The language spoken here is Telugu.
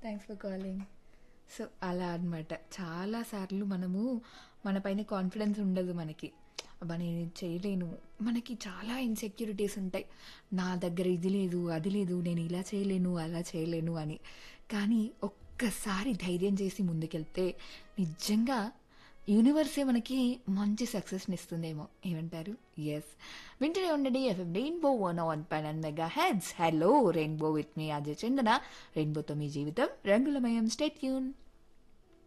థ్యాంక్స్ ఫర్ కాలింగ్ సో అలా అనమాట చాలాసార్లు మనము మన పైన కాన్ఫిడెన్స్ ఉండదు మనకి అబ్బా నేను ఇది చేయలేను మనకి చాలా ఇన్సెక్యూరిటీస్ ఉంటాయి నా దగ్గర ఇది లేదు అది లేదు నేను ఇలా చేయలేను అలా చేయలేను అని కానీ ఒక్కసారి ధైర్యం చేసి ముందుకెళ్తే నిజంగా యూనివర్సే మనకి మంచి సక్సెస్ని ఇస్తుందేమో ఏమంటారు ఎస్ వింటూనే ఉండండి ఎఫ్ఎం రెయిన్బో వన్ వన్ పైన్ megahertz hello rainbow with me Ajay Chandana రెయిన్బోతో మీ జీవితం రంగులమయం స్టేట్ ట్యూన్